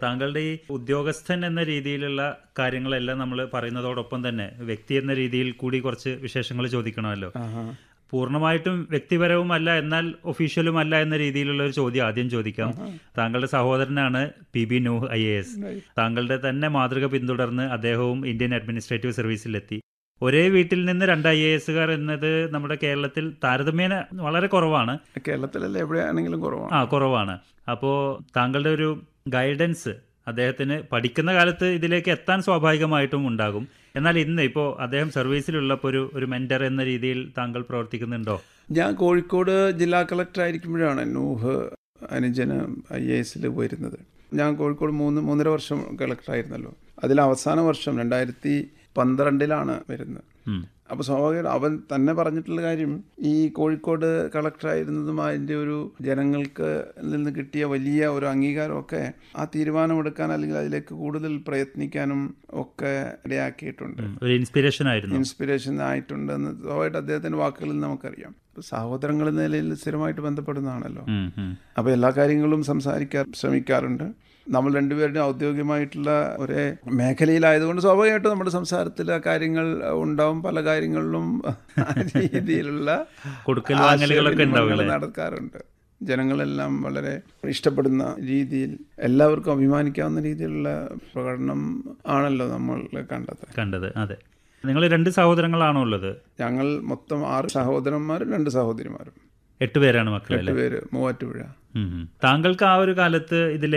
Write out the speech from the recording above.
താങ്കളുടെ ഈ ഉദ്യോഗസ്ഥൻ എന്ന രീതിയിലുള്ള കാര്യങ്ങളെല്ലാം നമ്മൾ പറയുന്നതോടൊപ്പം തന്നെ വ്യക്തി എന്ന രീതിയിൽ കൂടി കുറച്ച് വിശേഷങ്ങൾ ചോദിക്കണമല്ലോ ആഹാ. പൂർണ്ണമായിട്ടും വ്യക്തിപരവുമല്ല എന്നാൽ ഒഫീഷ്യലുമല്ല എന്ന രീതിയിലുള്ള ഒരു ചോദ്യം ആദ്യം ചോദിക്കാം താങ്കളുടെ സഹോദരനാണ് P B Nooh I A S താങ്കളുടെ തന്നെ മാതൃക പിന്തുടർന്ന് അദ്ദേഹവും ഇന്ത്യൻ അഡ്മിനിസ്ട്രേറ്റീവ് സർവീസിലെത്തി ഒരേ വീട്ടിൽ നിന്ന് രണ്ട് ഐ എ എസുകാർ എന്നത് നമ്മുടെ കേരളത്തിൽ താരതമ്യേന വളരെ കുറവാണ് കേരളത്തിലല്ല എവിടെയാണെങ്കിലും കുറവാണ് ആ കുറവാണ് അപ്പോൾ താങ്കളുടെ ഒരു ഗൈഡൻസ് അദ്ദേഹത്തിന് പഠിക്കുന്ന കാലത്ത് ഇതിലേക്ക് എത്താൻ സ്വാഭാവികമായിട്ടും ഉണ്ടാകും എന്നാൽ ഇന്ന് ഇപ്പോൾ അദ്ദേഹം സർവീസിലുള്ളപ്പോൾ ഒരു ഒരു മെൻറ്റർ എന്ന രീതിയിൽ താങ്കൾ പ്രവർത്തിക്കുന്നുണ്ടോ ഞാൻ കോഴിക്കോട് ജില്ലാ കളക്ടർ ആയിരിക്കുമ്പോഴാണ് നൂഹ് അനുജന് ഐ എ എസിൽ വരുന്നത് ഞാൻ കോഴിക്കോട് മൂന്ന് മൂന്നര വർഷം കളക്ടറായിരുന്നല്ലോ അതിൽ അവസാന വർഷം രണ്ടായിരത്തി പന്ത്രണ്ടിലാണ് വരുന്നത് ഉം. അപ്പോൾ സ്വാഭാവികം അവൻ തന്നെ പറഞ്ഞിട്ടുള്ള കാര്യം ഈ കോഴിക്കോട് കളക്ടറായിരുന്നതും അതിൻ്റെ ഒരു ജനങ്ങൾക്ക് നിന്ന് കിട്ടിയ വലിയ ഒരു അംഗീകാരമൊക്കെ ആ തീരുമാനമെടുക്കാൻ അല്ലെങ്കിൽ അതിലേക്ക് കൂടുതൽ പ്രയത്നിക്കാനും ഒക്കെ ഇടയാക്കിയിട്ടുണ്ട് ഉം. ഒരു ഇൻസ്പിറേഷൻ ആയിരുന്നു ഇൻസ്പിറേഷൻ ആയിട്ടുണ്ടെന്ന് സ്വാഭാവികമായിട്ട് അദ്ദേഹത്തിൻ്റെ വാക്കുകളിൽ നമുക്കറിയാം ഇപ്പോൾ സഹോദരങ്ങൾ എന്ന നിലയിൽ സ്ഥിരമായിട്ട് ബന്ധപ്പെടുന്നതാണല്ലോ ഉം, ഉം. അപ്പോൾ എല്ലാ കാര്യങ്ങളും സംസാരിക്കാൻ ശ്രമിക്കാറുണ്ട് നമ്മൾ രണ്ടുപേരുടെയും ഔദ്യോഗികമായിട്ടുള്ള ഒരേ മേഖലയിലായതുകൊണ്ട് സ്വാഭാവികമായിട്ടും നമ്മുടെ സംസാരത്തിൽ ആ കാര്യങ്ങൾ ഉണ്ടാവും പല കാര്യങ്ങളിലും ആ രീതിയിലുള്ള കൊടുക്കൽ വാങ്ങലുകളൊക്കെ ഉണ്ടാവും ആശയവിനിമയങ്ങൾ നടക്കാറുണ്ട് ജനങ്ങളെല്ലാം വളരെ ഇഷ്ടപ്പെടുന്ന രീതിയിൽ എല്ലാവർക്കും അഭിമാനിക്കാവുന്ന രീതിയിലുള്ള പ്രകടനം ആണല്ലോ നമ്മൾ കണ്ടത് കണ്ടത് അതെ നിങ്ങൾ രണ്ട് സഹോദരങ്ങളാണോ ഉള്ളത് ഞങ്ങൾ മൊത്തം ആറ് സഹോദരന്മാരും രണ്ട് സഹോദരിമാരും എട്ട് പേരാണ് മക്കളല്ലേ എട്ട് പേര് മൂവാറ്റുപുഴ ഉം, ഉം. താങ്കൾക്ക് ആ ഒരു കാലത്ത് ഇതിൽ